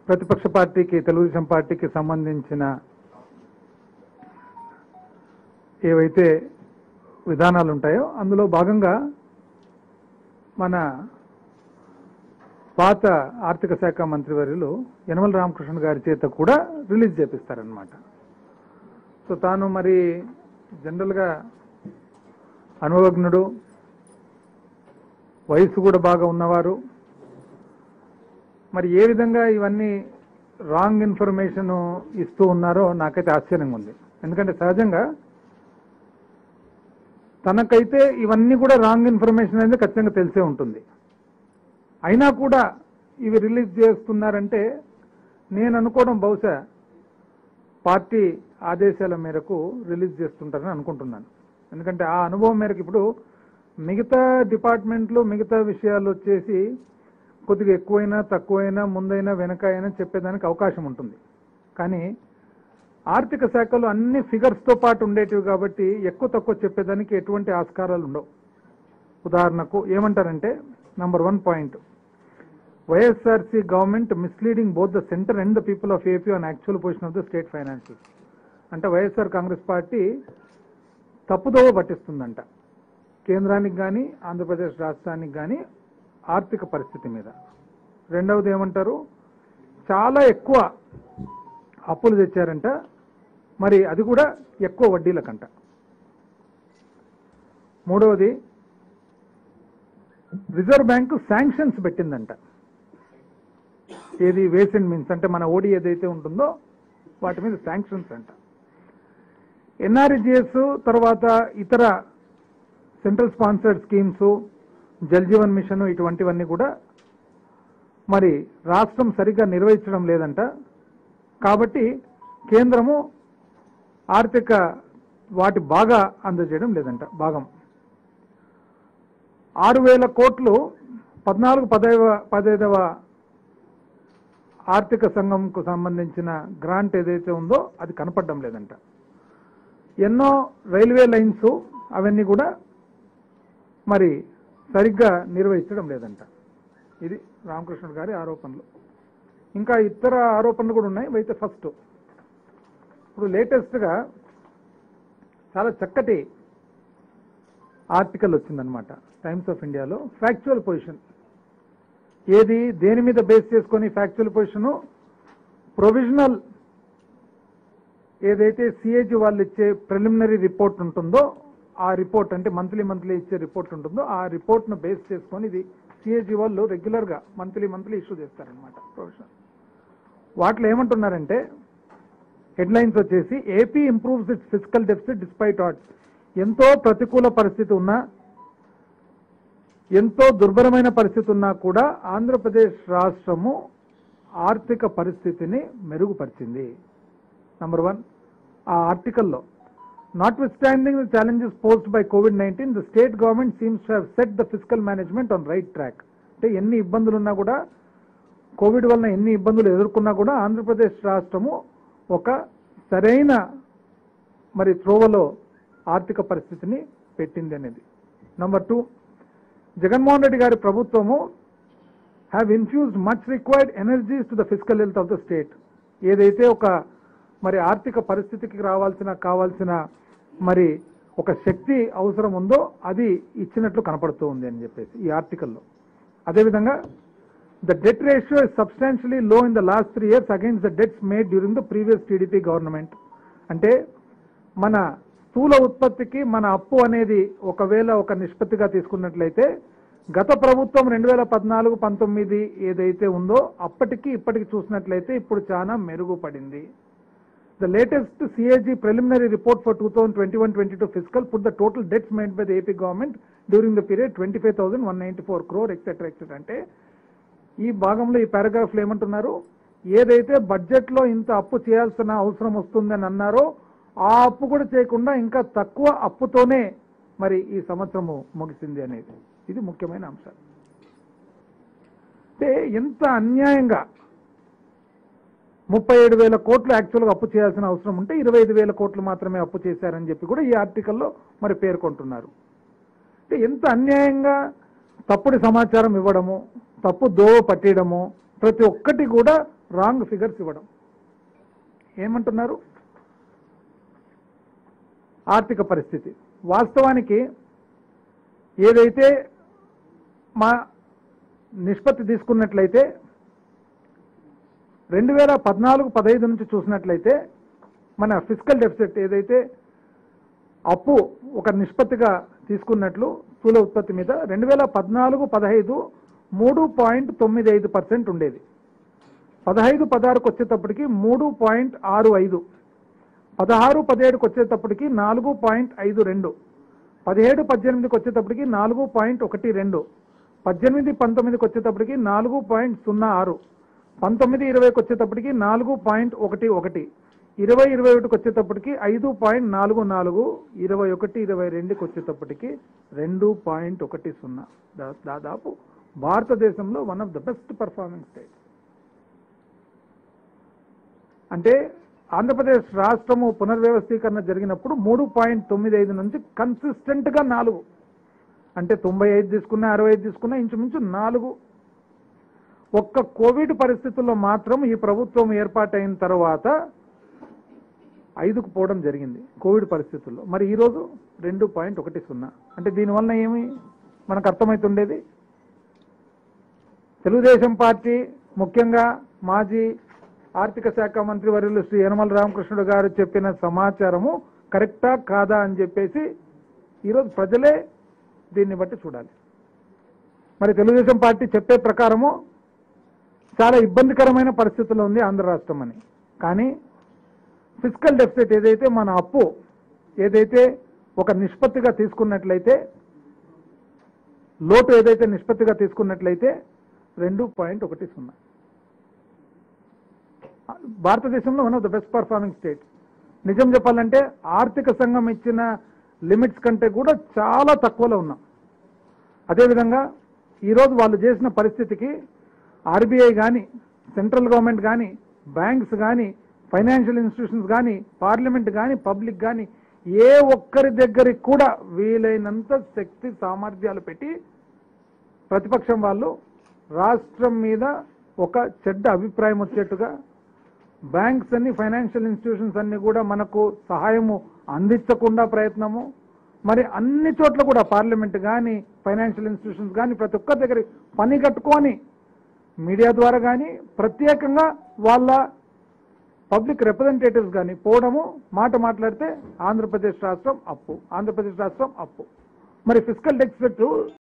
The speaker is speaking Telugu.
ప్రతిపక్ష పార్టీకి తెలుగుదేశం పార్టీకి సంబంధించిన ఏవైతే విధానాలు ఉంటాయో అందులో భాగంగా మన పాత ఆర్థిక శాఖ మంత్రివర్యులు యనమల రామకృష్ణ గారి చేత కూడా రిలీజ్ చేపిస్తారనమాట సో తాను మరి జనరల్గా అనుభవజ్ఞుడు వయసు కూడా బాగా ఉన్నవారు మరి ఏ విధంగా ఇవన్నీ రాంగ్ ఇన్ఫర్మేషన్ ఇస్తూ ఉన్నారో నాకైతే ఆశ్చర్యంగా ఉంది ఎందుకంటే సహజంగా తనకైతే ఇవన్నీ కూడా రాంగ్ ఇన్ఫర్మేషన్ అనేది ఖచ్చితంగా తెలిసే ఉంటుంది అయినా కూడా ఇవి రిలీజ్ చేస్తున్నారంటే నేను అనుకోవడం బహుశా పార్టీ ఆదేశాల మేరకు రిలీజ్ చేస్తుంటారని అనుకుంటున్నాను ఎందుకంటే ఆ అనుభవం మేరకు ఇప్పుడు మిగతా డిపార్ట్మెంట్లు మిగతా విషయాలు వచ్చేసి కొద్దిగా ఎక్కువైనా తక్కువైనా ముందైనా వెనక అయినా చెప్పేదానికి అవకాశం ఉంటుంది కానీ ఆర్థిక శాఖలో అన్ని ఫిగర్స్తో పాటు ఉండేటివి కాబట్టి ఎక్కువ తక్కువ చెప్పేదానికి ఎటువంటి ఆస్కారాలు ఉండవు ఉదాహరణకు ఏమంటారంటే number one point YSRC government misleading both the centre and the people of AP on actual position of the state finances అంటే వైఎస్ఆర్ కాంగ్రెస్ పార్టీ తప్పుదోవ పట్టిస్తుందంట కేంద్రానికి కానీ ఆంధ్రప్రదేశ్ రాష్ట్రానికి కానీ ఆర్థిక పరిస్థితి మీద రెండవది ఏమంటారు చాలా ఎక్కువ అప్పులు తెచ్చారంట మరి అది కూడా ఎక్కువ వడ్డీలకంట మూడవది రిజర్వ్ బ్యాంకు శాంక్షన్స్ పెట్టిందంట ఏది వేస్ అండ్ మీన్స్ అంటే మన ఓడి ఏదైతే ఉంటుందో వాటి మీద శాంక్షన్స్ అంట ఎన్ఆర్జిఎస్ తర్వాత ఇతర central sponsored schemes Jal Jeevan mission ఇటువంటివన్నీ కూడా మరి రాష్ట్రం సరిగ్గా నిర్వహించడం లేదంట కాబట్టి కేంద్రము ఆర్థిక వాటి బాగా అందజేయడం లేదంట భాగం ఆరు వేల కోట్లు పద్నాలుగు పదైవ పదైదవ ఆర్థిక సంఘంకు సంబంధించిన గ్రాంట్ ఏదైతే ఉందో అది కనపడడం లేదంట ఎన్నో రైల్వే లైన్స్ అవన్నీ కూడా మరి సరిగ్గా నిర్వహించడం లేదంట ఇది రామకృష్ణుడు గారి ఆరోపణలు ఇంకా ఇతర ఆరోపణలు కూడా ఉన్నాయి అయితే ఫస్ట్ ఇప్పుడు లేటెస్ట్గా చాలా చక్కటి ఆర్టికల్ వచ్చిందనమాట టైమ్స్ ఆఫ్ ఇండియాలో ఫ్యాక్చువల్ పొజిషన్ ఏది దేని మీద బేస్ చేసుకొని ఫ్యాక్చువల్ పొజిషను ప్రొవిజనల్ ఏదైతే సిఏజీ వాళ్ళు ఇచ్చే ప్రిలిమినరీ రిపోర్ట్ ఉంటుందో ఆ రిపోర్ట్ అంటే మంత్లీ మంత్లీ ఇచ్చే రిపోర్ట్ ఉంటుందో ఆ రిపోర్ట్ను బేస్ చేసుకొని ఇది సిఏజీ వాళ్ళు రెగ్యులర్గా మంత్లీ మంత్లీ ఇష్యూ చేస్తారనమాట ప్రొవిజనల్ వాటిలో ఏమంటున్నారంటే హెడ్లైన్స్ వచ్చేసి AP improves its physical deficit despite odds ఎంతో ప్రతికూల పరిస్థితి ఉన్నా ఎంతో దుర్భరమైన పరిస్థితి ఉన్నా కూడా ఆంధ్రప్రదేశ్ రాష్ట్రము ఆర్థిక పరిస్థితిని మెరుగుపరిచింది నంబర్ వన్ ఆ ఆర్టికల్లో notwithstanding the challenges posed by COVID nineteen the state government seems to have set the physical management on right track అంటే ఎన్ని ఇబ్బందులు ఉన్నా కూడా కోవిడ్ వలన ఎన్ని ఇబ్బందులు ఎదుర్కొన్నా కూడా ఆంధ్రప్రదేశ్ రాష్ట్రము ఒక సరైన మరి త్రోవలో ఆర్థిక పరిస్థితిని పెట్టింది అనేది నంబర్ టూ జగన్మోహన్ రెడ్డి గారి ప్రభుత్వము have infused much required energies to the physical health of the state ఏదైతే ఒక మరి ఆర్థిక పరిస్థితికి రావాల్సిన కావాల్సిన మరి ఒక శక్తి అవసరం ఉందో అది ఇచ్చినట్లు కనపడుతూ ఉంది అని చెప్పేసి ఈ ఆర్టికల్లో అదేవిధంగా the debt ratio is substantially low in the last three years against the debts made during the previous TDP government అంటే మన స్థూల ఉత్పత్తికి మన అప్పు అనేది ఒకవేళ ఒక నిష్పత్తిగా తీసుకున్నట్లయితే గత ప్రభుత్వం రెండు వేల పద్నాలుగు పంతొమ్మిది ఏదైతే ఉందో అప్పటికి ఇప్పటికి చూసినట్లయితే ఇప్పుడు చాలా మెరుగుపడింది the latest CAG preliminary report for two thousand twenty one twenty two physical put the total debts made by the AP government during the period twenty five thousand one ninety four crore etcetera etcetera అంటే ఈ భాగంలో ఈ పారాగ్రాఫ్లో ఏమంటున్నారు ఏదైతే బడ్జెట్లో ఇంత అప్పు చేయాల్సిన అవసరం వస్తుందని అన్నారో ఆ అప్పు కూడా చేయకుండా ఇంకా తక్కువ అప్పుతోనే మరి ఈ సంవత్సరము ముగిసింది అనేది ఇది ముఖ్యమైన అంశం అంటే ఎంత అన్యాయంగా ముప్పై ఏడు వేల కోట్లు యాక్చువల్గా అప్పు చేయాల్సిన అవసరం ఉంటే ఇరవై ఐదు వేల కోట్లు మాత్రమే అప్పు చేశారని చెప్పి కూడా ఈ ఆర్టికల్లో మరి పేర్కొంటున్నారు అంటే ఎంత అన్యాయంగా తప్పుడు సమాచారం ఇవ్వడము తప్పు దోవ పట్టేయడము ప్రతి ఒక్కటి కూడా రాంగ్ ఫిగర్స్ ఇవ్వడం ఏమంటున్నారు ఆర్థిక పరిస్థితి వాస్తవానికి ఏదైతే మా నిష్పత్తి తీసుకున్నట్లయితే రెండు వేల పద్నాలుగు పదహైదు నుంచి చూసినట్లయితే మన ఫిజికల్ డెఫిసిట్ ఏదైతే అప్పు ఒక నిష్పత్తిగా తీసుకున్నట్లు స్థూల ఉత్పత్తి మీద రెండు వేల పద్నాలుగు పదహైదు మూడు పాయింట్ తొమ్మిది ఐదు పర్సెంట్ ఉండేది పదహైదు పదహారుకు వచ్చేటప్పటికి మూడు పాయింట్ ఆరు ఐదు పదహారు పదిహేడుకి వచ్చేటప్పటికి నాలుగు పాయింట్ ఐదు రెండు పదిహేడు పద్దెనిమిదికి వచ్చేటప్పటికి నాలుగు పాయింట్ ఒకటి రెండు పద్దెనిమిది పంతొమ్మిదికి వచ్చేటప్పటికి నాలుగు పాయింట్ సున్నా ఆరు పంతొమ్మిది ఇరవైకి వచ్చేటప్పటికి నాలుగు పాయింట్ ఒకటి ఒకటి ఇరవై ఇరవై ఒకటికి వచ్చేటప్పటికి ఐదు పాయింట్ నాలుగు నాలుగు ఇరవై ఒకటి ఇరవై రెండుకి వచ్చేటప్పటికి రెండు పాయింట్ ఒకటి సున్నా దా- దాదాపు భారతదేశంలో one of the best performance state అంటే ఆంధ్రప్రదేశ్ రాష్ట్రము పునర్వ్యవస్థీకరణ జరిగినప్పుడు మూడు పాయింట్ తొమ్మిది ఐదు నుంచి కన్సిస్టెంట్ గా నాలుగు అంటే తొంభై ఐదు తీసుకున్నా అరవై ఐదు తీసుకున్నా ఇంచుమించు నాలుగు ఒక్క కోవిడ్ పరిస్థితుల్లో మాత్రం ఈ ప్రభుత్వం ఏర్పాటైన తర్వాత ఐదుకు పోవడం జరిగింది కోవిడ్ పరిస్థితుల్లో మరి ఈరోజు రెండు పాయింట్ ఒకటి సున్నా అంటే దీనివల్ల ఏమి మనకు అర్థమవుతుండేది తెలుగుదేశం పార్టీ ముఖ్యంగా మాజీ ఆర్థిక శాఖ మంత్రి వర్యులు శ్రీ యనమల రామకృష్ణుడు గారు చెప్పిన సమాచారము కరెక్టా కాదా అని చెప్పేసి ఈరోజు ప్రజలే దీన్ని బట్టి చూడాలి మరి తెలుగుదేశం పార్టీ చెప్పే ప్రకారము చాలా ఇబ్బందికరమైన పరిస్థితుల్లో ఉంది ఆంధ్ర రాష్ట్రం అని కానీ ఫిజికల్ డెఫిసిట్ ఏదైతే మన అప్పు ఏదైతే ఒక నిష్పత్తిగా తీసుకున్నట్లయితే లోటు ఏదైతే నిష్పత్తిగా తీసుకున్నట్లయితే రెండు పాయింట్ ఒకటి సున్నా భారతదేశంలో one of the best performing state నిజం చెప్పాలంటే ఆర్థిక సంఘం ఇచ్చిన లిమిట్స్ కంటే కూడా చాలా తక్కువలో ఉన్నాం అదేవిధంగా ఈరోజు వాళ్ళు చేసిన పరిస్థితికి ఆర్బీఐ కానీ సెంట్రల్ గవర్నమెంట్ కానీ బ్యాంక్స్ కానీ ఫైనాన్షియల్ ఇన్స్టిట్యూషన్స్ కానీ పార్లమెంట్ కానీ పబ్లిక్ కానీ ఏ ఒక్కరి దగ్గరికి కూడా వీలైనంత శక్తి సామర్థ్యాలు పెట్టి ప్రతిపక్షం వాళ్ళు రాష్ట్రం మీద ఒక చెడ్డ అభిప్రాయం వచ్చేట్టుగా బ్యాంక్స్ అన్ని ఫైనాన్షియల్ ఇన్స్టిట్యూషన్స్ అన్ని కూడా మనకు సహాయము అందించకుండా ప్రయత్నము మరి అన్ని చోట్ల కూడా పార్లమెంట్ కానీ ఫైనాన్షియల్ ఇన్స్టిట్యూషన్స్ కానీ ప్రతి ఒక్కరి దగ్గర పని కట్టుకొని మీడియా ద్వారా కానీ ప్రత్యేకంగా వాళ్ళ పబ్లిక్ రిప్రజెంటేటివ్స్ కానీ పోవడము మాట మాట్లాడితే ఆంధ్రప్రదేశ్ రాష్ట్రం అప్పు ఆంధ్రప్రదేశ్ రాష్ట్రం అప్పు మరి ఫిజికల్ డెఫిసిట్